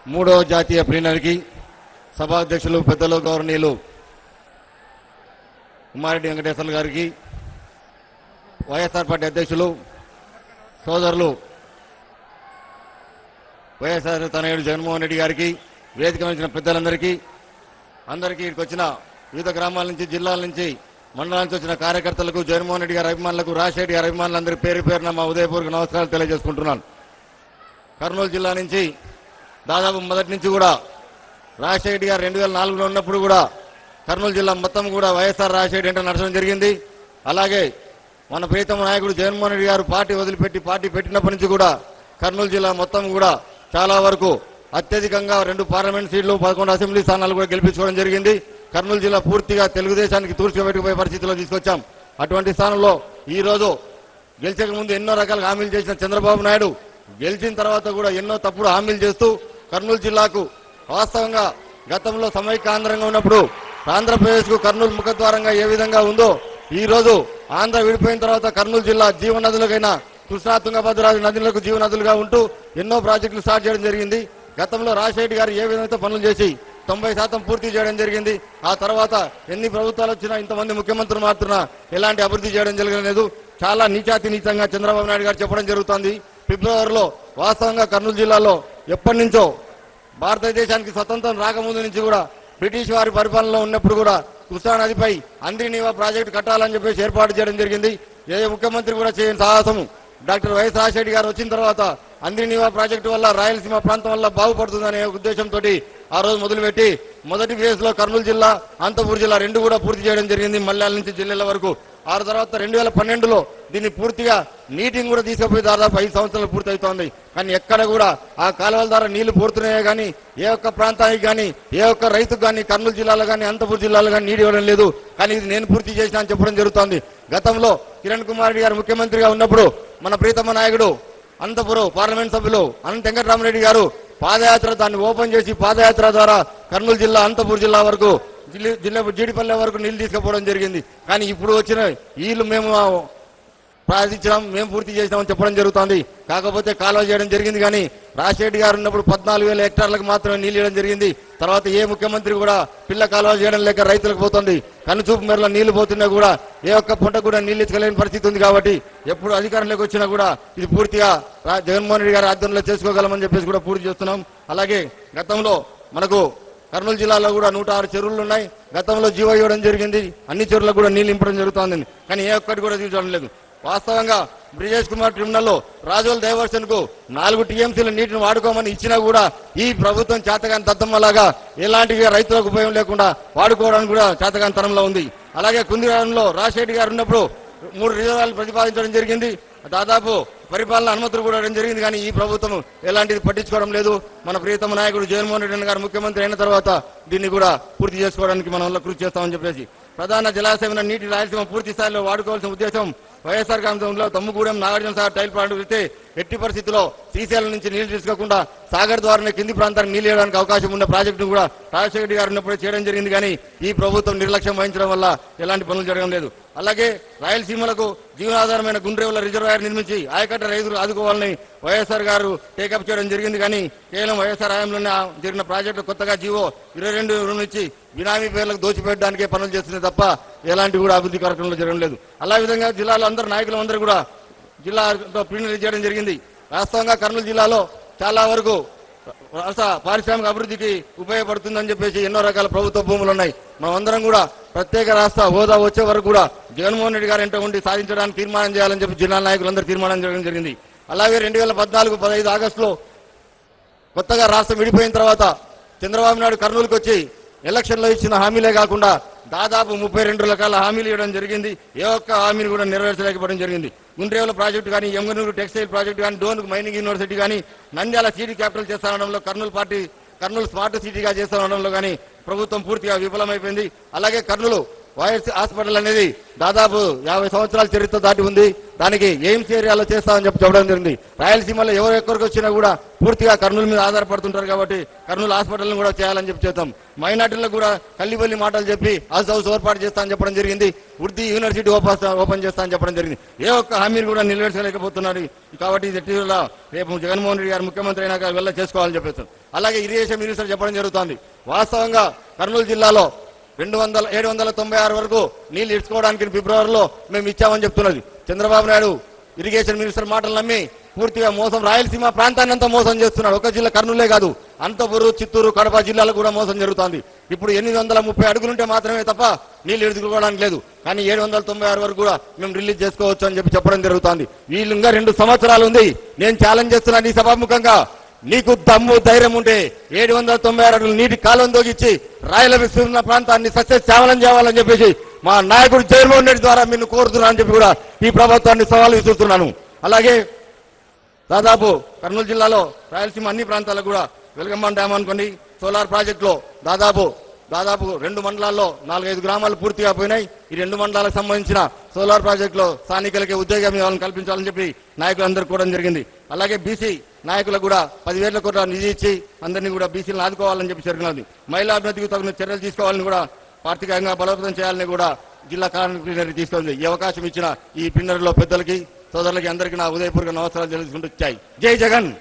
మూడవ జాతీయ ప్లీనరీకి సభాధ్యక్షులు పెద్దలు గౌరవనీయులు ఉమారెడ్డి వెంకటేశ్వర గారికి వైఎస్ఆర్ పార్టీ అధ్యక్షులు సోదరులు వైఎస్ఆర్ తనయుడు జగన్మోహన్ రెడ్డి గారికి వేదిక వచ్చిన పెద్దలందరికీ అందరికీ ఇక్కడికి వచ్చిన వివిధ గ్రామాల నుంచి జిల్లాల నుంచి మండలాల నుంచి వచ్చిన కార్యకర్తలకు జగన్మోహన్ రెడ్డి గారి అభిమానులకు రాజశేఖర్ గారి అభిమానులందరి పేరు పేరున మా ఉదయపూర్వక నమస్కారాలు తెలియజేసుకుంటున్నాను కర్నూలు జిల్లా నుంచి దాదాపు మొదటి నుంచి కూడా రాజశేఖర రెడ్డి గారు రెండు వేల నాలుగులో ఉన్నప్పుడు కూడా కర్నూలు జిల్లా మొత్తం కూడా వైఎస్ఆర్ రాజశేఖర రెడ్డి నడచడం జరిగింది అలాగే మన ప్రీతమ నాయకుడు జగన్మోహన్ రెడ్డి గారు పార్టీ వదిలిపెట్టి పార్టీ పెట్టినప్పటి నుంచి కూడా కర్నూలు జిల్లా మొత్తం కూడా చాలా వరకు అత్యధికంగా రెండు పార్లమెంట్ సీట్లు పదకొండు అసెంబ్లీ స్థానాలు కూడా గెలిపించుకోవడం జరిగింది కర్నూలు జిల్లా పూర్తిగా తెలుగుదేశానికి తూర్చిపెట్టుకుపోయే పరిస్థితిలో తీసుకొచ్చాం అటువంటి స్థానంలో ఈ రోజు గెలిచక ముందు ఎన్నో రకాల హామీలు చేసిన చంద్రబాబు నాయుడు గెలిచిన తర్వాత కూడా ఎన్నో తప్పుడు హామీలు చేస్తూ కర్నూలు జిల్లాకు వాస్తవంగా గతంలో సమైక్యాంధ్రంగా ఉన్నప్పుడు ఆంధ్రప్రదేశ్ కు కర్నూలు ముఖద్వారంగా ఏ విధంగా ఉందో ఈ రోజు ఆంధ్ర విడిపోయిన తర్వాత కర్నూలు జిల్లా జీవనదులకైనా కృష్ణా తుంగభద్ర నదులకు జీవనదులుగా ఉంటూ ఎన్నో ప్రాజెక్టులు స్టార్ట్ చేయడం జరిగింది గతంలో రాజశేఖర్ గారు ఏ విధంగా పనులు చేసి తొంభై శాతం పూర్తి చేయడం జరిగింది ఆ తర్వాత ఎన్ని ప్రభుత్వాలు వచ్చినా ఇంతమంది ముఖ్యమంత్రులు మారుతున్నా ఎలాంటి అభివృద్ధి చేయడం జరగలేదు చాలా నీచాతి నీచంగా చంద్రబాబు నాయుడు గారు చెప్పడం జరుగుతోంది ఫిబ్రవరిలో వాస్తవంగా కర్నూలు జిల్లాలో ఎప్పటి నుంచో భారతదేశానికి స్వతంత్రం రాకముందు నుంచి కూడా బ్రిటిష్ వారి పరిపాలనలో ఉన్నప్పుడు కూడా కృష్ణా నదిపై అంద్రినీవా ప్రాజెక్టు కట్టాలని చెప్పేసి ఏర్పాటు చేయడం జరిగింది ఏ ముఖ్యమంత్రి కూడా చేయని సాహసము డాక్టర్ వైఎస్ రాజశేఖర గారు వచ్చిన తర్వాత అంద్రినీవా ప్రాజెక్టు వల్ల రాయలసీమ ప్రాంతం వల్ల బాగుపడుతుందనే ఉద్దేశంతో ఆ రోజు మొదలుపెట్టి మొదటి ఫేజ్ లో కర్నూలు జిల్లా అనంతపూర్ జిల్లా రెండు కూడా పూర్తి చేయడం జరిగింది మల్యాల నుంచి జిల్లాల వరకు ఆ తర్వాత రెండు వేల పన్నెండులో దీన్ని పూర్తిగా నీటిని కూడా తీసుకుపోయి దాదాపు ఐదు సంవత్సరాలు పూర్తి అవుతోంది కానీ ఎక్కడ కూడా ఆ కాలువల ద్వారా నీళ్లు పూర్తున్నాయే కానీ ఏ ఒక్క ప్రాంతానికి కానీ ఏ ఒక్క రైతుకు కానీ కర్నూలు జిల్లాలో కానీ అనంతపూర్ జిల్లాలో కానీ నీరు ఇవ్వడం లేదు కానీ ఇది నేను పూర్తి చేసిన అని చెప్పడం జరుగుతోంది గతంలో కిరణ్ కుమార్ రెడ్డి గారు ముఖ్యమంత్రిగా ఉన్నప్పుడు మన ప్రీతమ నాయకుడు అనంతపురం పార్లమెంట్ సభ్యులు అనంత వెంకటరామరెడ్డి గారు పాదయాత్ర దాన్ని ఓపెన్ చేసి పాదయాత్ర ద్వారా కర్నూలు జిల్లా అనంతపూర్ జిల్లా వరకు జిల్లా- జిల్లా జీడిపల్లె వరకు నీళ్లు తీసుకుపోవడం జరిగింది కానీ ఇప్పుడు వచ్చిన వీళ్ళు మేము ప్రార్థించడం మేము పూర్తి చేసినామని చెప్పడం జరుగుతోంది కాకపోతే కాలువ చేయడం జరిగింది కానీ రాజశేఖర్ గారు ఉన్నప్పుడు పద్నాలుగు వేల హెక్టార్లకు మాత్రమే నీళ్ళు ఇవ్వడం జరిగింది తర్వాత ఏ ముఖ్యమంత్రి కూడా పిల్ల కాలువ చేయడం లేక రైతులకు పోతుంది కనుచూపు మేరలో నీళ్లు పోతున్నా కూడా ఏ ఒక్క పంట కూడా నీళ్లు ఇచ్చలేని పరిస్థితి ఉంది కాబట్టి ఎప్పుడు అధికారంలోకి వచ్చినా కూడా ఇది పూర్తిగా రా- జగన్మోహన్ రెడ్డి గారి ఆధ్వర్యంలో చేసుకోగలమని చెప్పేసి కూడా పూర్తి చేస్తున్నాం అలాగే గతంలో మనకు కర్నూలు జిల్లాలో కూడా నూట ఆరు చెరువులు ఉన్నాయి గతంలో జీవో ఇవ్వడం జరిగింది అన్ని చెరువులకు కూడా నీళ్లు ఇంపడం జరుగుతోంది కానీ ఏ ఒక్కటి కూడా తీసుకోవడం లేదు వాస్తవంగా బ్రిజేష్ కుమార్ ట్రిబ్యునల్ లో రాజోల్ డైవర్షన్ కు నాలుగు టీఎంసీల నీటిని వాడుకోమని ఇచ్చినా కూడా ఈ ప్రభుత్వం చేతగాని దద్దమ్మలాగా ఎలాంటి రైతులకు ఉపయోగం లేకుండా వాడుకోవడానికి కూడా చేతగాని తరంలో ఉంది అలాగే కుందిరాలంలో రాజశేఖర్ గారు ఉన్నప్పుడు మూడు రిజర్వాలు ప్రతిపాదించడం జరిగింది దాదాపు పరిపాలన అనుమతులు కూడా ఇవ్వడం జరిగింది కానీ ఈ ప్రభుత్వం ఎలాంటిది పట్టించుకోవడం లేదు మన ప్రియతమ నాయకుడు జగన్మోహన్ రెడ్డి గారు ముఖ్యమంత్రి అయిన తర్వాత దీన్ని కూడా పూర్తి చేసుకోవడానికి మనం వల్ల కృషి చేస్తామని చెప్పేసి ప్రధాన జలాశయమైన నీటి రాయలసీమ పూర్తి స్థాయిలో వాడుకోవాల్సిన ఉద్దేశం వైఎస్ఆర్ కాంగ్రెస్లో తమ్ముగూడెం నాగార్జున సాగర్ టైల్ ప్లాంట్ పెడితే ఎట్టి పరిస్థితిలో శ్రీశైలం నుంచి నీళ్లు తీసుకోకుండా సాగర్ ద్వారానే కింది ప్రాంతానికి నీళ్లు ఇవ్వడానికి అవకాశం ఉన్న ప్రాజెక్టును కూడా రాజశేఖర రెడ్డి గారు ఉన్నప్పుడే చేయడం జరిగింది కానీ ఈ ప్రభుత్వం నిర్లక్ష్యం వహించడం వల్ల ఎలాంటి పనులు జరగడం లేదు అలాగే రాయలసీమలకు జీవనాధారమైన గుండ్రేవుల రిజర్వాయర్ నిర్మించి ఆయకట్ట రైతులు ఆదుకోవాలని వైఎస్ఆర్ గారు టేకప్ చేయడం జరిగింది కానీ కేవలం వైఎస్ఆర్ హయాంలోనే ఆ జరిగిన ప్రాజెక్టు కొత్తగా జీవో ఇరవై రెండు నుంచి బినామీ పేర్లకు దోచిపెట్టడానికే పనులు చేస్తున్నాయి తప్ప ఎలాంటి కూడా అభివృద్ధి కార్యక్రమంలో జరగడం లేదు అలా విధంగా జిల్లాలో అందరు నాయకులు అందరూ కూడా జిల్లాతో ప్లీనరీ చేయడం జరిగింది వాస్తవంగా కర్నూలు జిల్లాలో చాలా వరకు రాష్ట్ర పారిశ్రామిక అభివృద్ధికి ఉపయోగపడుతుందని చెప్పేసి ఎన్నో రకాల ప్రభుత్వ భూములు ఉన్నాయి మనమందరం కూడా ప్రత్యేక రాష్ట్ర హోదా వచ్చే వరకు కూడా జగన్మోహన్ రెడ్డి గారు ఎంట ఉండి సాధించడానికి తీర్మానం చేయాలని చెప్పి జిల్లా నాయకులందరూ తీర్మానం చేయడం జరిగింది అలాగే రెండు వేల పద్నాలుగు పదహైదు ఆగస్టులో కొత్తగా రాష్ట్రం విడిపోయిన తర్వాత చంద్రబాబు నాయుడు కర్నూలుకు వచ్చి ఎలక్షన్లో ఇచ్చిన హామీలే కాకుండా దాదాపు ముప్పై రెండు రకాల హామీలు ఇవ్వడం జరిగింది ఏ ఒక్క హామీని కూడా నెరవేర్చలేకపోవడం జరిగింది గుండ్రేవుల ప్రాజెక్టు కానీ ఎంగనూరు టెక్స్టైల్ ప్రాజెక్టు కానీ డోన్ మైనింగ్ యూనివర్సిటీ కానీ నంద్యాల సిటీ క్యాపిటల్ చేస్తానడంలో కర్నూలు పార్టీ కర్నూలు స్మార్ట్ సిటీగా చేస్తానడంలో కానీ ప్రభుత్వం పూర్తిగా విఫలమైపోయింది అలాగే కర్నూలు వైఎస్ హాస్పిటల్ అనేది దాదాపు యాభై సంవత్సరాల చరిత్ర దాటి ఉంది దానికి ఎయిమ్స్ ఏరియాలో చేస్తామని చెప్పి చెప్పడం జరిగింది రాయలసీమలో ఎవరు ఎక్కడికి వచ్చినా కూడా పూర్తిగా కర్నూలు మీద ఆధారపడుతుంటారు కాబట్టి కర్నూలు హాస్పిటల్ కూడా చేయాలని చెప్పి చేద్దాం మైనార్టీలకు కూడా కల్లిబల్లి మాటలు చెప్పి హౌస్ హౌస్ ఏర్పాటు చేస్తామని చెప్పడం జరిగింది ఉర్దీ యూనివర్సిటీ ఓపెన్ ఓపెన్ చేస్తామని చెప్పడం జరిగింది ఏ ఒక్క హామీని కూడా నెరవేర్చలేకపోతున్నారు కాబట్టి ఇది ఇటీవల రేపు జగన్మోహన్ రెడ్డి గారు ముఖ్యమంత్రి అయినాక వెళ్ళ చేసుకోవాలని చెప్పేసి అలాగే ఇరిగేషన్ మినిస్టర్ చెప్పడం జరుగుతోంది వాస్తవంగా కర్నూలు జిల్లాలో రెండు వందల ఏడు వందల తొంభై ఆరు వరకు నీళ్లు ఇచ్చుకోవడానికి ఫిబ్రవరిలో మేము ఇచ్చామని చెప్తున్నది చంద్రబాబు నాయుడు ఇరిగేషన్ మినిస్టర్ మాటలు నమ్మి పూర్తిగా మోసం రాయలసీమ ప్రాంతాన్ని అంతా మోసం చేస్తున్నాడు ఒక జిల్లా కర్నూలే కాదు అంతపురు చిత్తూరు కడప జిల్లాలకు కూడా మోసం జరుగుతోంది ఇప్పుడు ఎనిమిది వందల ముప్పై అడుగులుంటే మాత్రమే తప్ప నీళ్లు ఎదుర్కోవడానికి లేదు కానీ ఏడు వందల తొంభై ఆరు వరకు కూడా మేము రిలీజ్ చేసుకోవచ్చు అని చెప్పి చెప్పడం జరుగుతోంది వీళ్ళు ఇంకా రెండు సంవత్సరాలు ఉంది నేను ఛాలెంజ్ చేస్తున్నాను ఈ సభాముఖంగా నీకు దమ్ము ధైర్యం ఉంటే ఏడు వందల తొంభై ఆరు అడుగులు నీటి కాలం దోగిచ్చి రాయల విస్తీర్ణ ప్రాంతాన్ని సస్యశ్యామలం చేయాలని చెప్పేసి మా నాయకుడు జగన్మోహన్ రెడ్డి ద్వారా నిన్ను కోరుతున్నాను అని చెప్పి కూడా ఈ ప్రభుత్వాన్ని సవాలు విసురుతున్నాను అలాగే దాదాపు కర్నూలు జిల్లాలో రాయలసీమ అన్ని ప్రాంతాలకు కూడా వెలగమ్మ డ్యామ్ అనుకోండి సోలార్ ప్రాజెక్టులో దాదాపు దాదాపు రెండు మండలాల్లో నాలుగైదు గ్రామాలు పూర్తిగా పోయినాయి ఈ రెండు మండలాలకు సంబంధించిన సోలార్ ప్రాజెక్టులో స్థానికులకి ఉద్యోగం ఇవ్వాలని కల్పించాలని చెప్పి నాయకులందరూ కూడా జరిగింది అలాగే బీసీ నాయకులకు కూడా పదివేల కోట్ల నిధి ఇచ్చి అందరినీ కూడా బీసీలను ఆదుకోవాలని చెప్పి జరిగినది మహిళా అభివృద్ధికి తగిన చర్యలు తీసుకోవాలని కూడా ఆర్థికంగా బలోపేతం చేయాలని కూడా జిల్లా కార్మిక తీసుకుంది ఈ అవకాశం ఇచ్చిన ఈ పిన్నరలో పెద్దలకి సోదరులకి అందరికీ నా ఉదయపూర్వక నమస్కారాలు తెలుసుకుంటూ వచ్చాయి జై జగన్